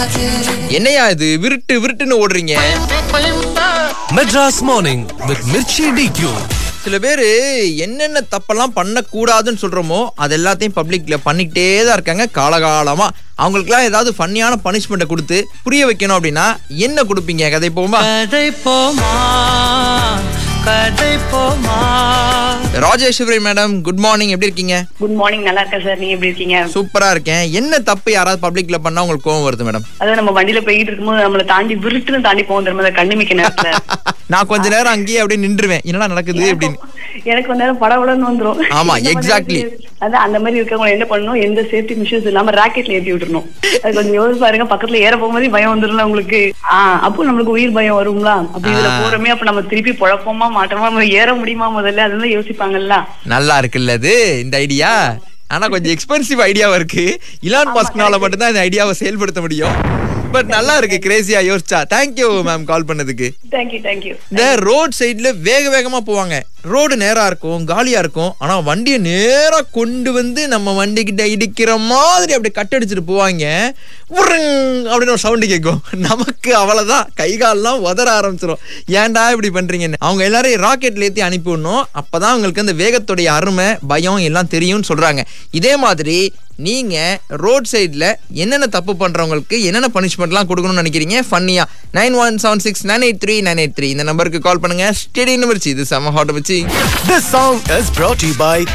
என்னையா இது விருட்டு விருட்டுன்னு ஓடுறீங்க Madras Morning with Mirchi DQ. சில பேர் என்னென்ன தப்பெல்லாம் பண்ணக்கூடாதுன்னு சொல்றோமோ அது எல்லாத்தையும் பப்ளிக்ல பண்ணிக்கிட்டே தான் இருக்காங்க காலகாலமா அவங்களுக்குலாம் ஏதாவது ஃபன்னியான பனிஷ்மெண்ட்டை கொடுத்து புரிய வைக்கணும் அப்படின்னா என்ன கொடுப்பீங்க கதை போமா கதை போமா கதை போமா ராஜேஸ்வரி மேடம் குட் மார்னிங் எப்படி இருக்கீங்க குட் மார்னிங் நல்லா இருக்கேன் சார் நீங்க எப்படி இருக்கீங்க சூப்பரா இருக்கேன் என்ன தப்பு யாராவது பப்ளிக்ல பண்ணா உங்களுக்கு கோவம் வருது மேடம் அதாவது நம்ம வண்டியில போயிட்டு இருக்கும்போது நம்மள தாண்டி விருட்டுன்னு தாண்டி போவோம் தெரியுமா அந்த கண்ணு மிக்க நேரத்துல நான் கொஞ்ச நேரம் அங்கேயே அப்படியே நின்றுவேன் என்னடா நடக்குது அப்படின்னு எனக்கு கொஞ்ச நேரம் படபடன்னு வந்துரும் ஆமா, என்ன exactly. பண்றது? அதான் அந்த மாதிரி இருக்கவங்க என்ன பண்ணணும் எந்த சேஃப்டி மிஷன்ஸ் இல்லாம ராக்கெட்ல ஏத்தி விட்டுறணும் அது கொஞ்சம் யோசிச்சு பாருங்க பக்கத்துல ஏற போகும்போது பயம் வந்துரும்ல உங்களுக்கு ஆஹ் அப்போ நம்மளுக்கு உயிர் பயம் வருங்களா அப்படி இதுல ஆ. போறோமே அப்ப நம்ம திருப்பி பொழப்போமா மாட்டோமா நம்ம ஏற முடியுமா முதல்ல அதெல்லாம் யோசிப்பாங்கல்ல நல்லா இருக்குல்ல அது இந்த ஐடியா ஆனா கொஞ்சம் எக்ஸ்பென்சிவ் ஐடியாவா இருக்கு இலான் மாஸ்க்னால மட்டும்தான் இந்த ஐடியாவை செயல்படுத்த முடியும் பட் நல்லா இருக்கு கிரேசியா யோசிச்சா தேங்க்யூ மேம் கால் பண்ணதுக்கு தேங்க்யூ தேங்க்யூ இந்த ரோட் சைடுல வேக வேகமா போவாங்க ரோடு நேரா இருக்கும் காலியா இருக்கும் ஆனா வண்டியை நேரா கொண்டு வந்து நம்ம வண்டி கிட்ட இடிக்கிற மாதிரி அப்படி கட்டடிச்சிட்டு போவாங்க உர்ருங் அப்படின்னு ஒரு சவுண்டு கேட்கும் நமக்கு அவ்வளவுதான் கை கால்லாம் உதற ஆரம்பிச்சிடும் ஏன்டா இப்படி பண்றீங்கன்னு அவங்க எல்லாரையும் ராக்கெட்ல ஏத்தி அனுப்பி விடணும் அப்பதான் அவங்களுக்கு அந்த வேகத்துடைய அருமை பயம் எல்லாம் தெரியும்னு சொல்றாங்க இதே மாதிரி நீங்க ரோட் சைடுல என்னென்ன தப்பு பண்றவங்களுக்கு என்னென்ன பனிஷ்மெண்ட்லாம் கொடுக்கணும்னு நினைக்கிறீங்க ஃபன்னியா nine one seven six nine eight three nine eight three இந்த நம்பருக்கு கால் பண்ணுங்க ஸ்டெடி நம்பர் இது செம ஹாட் வச்சு This song is brought to you by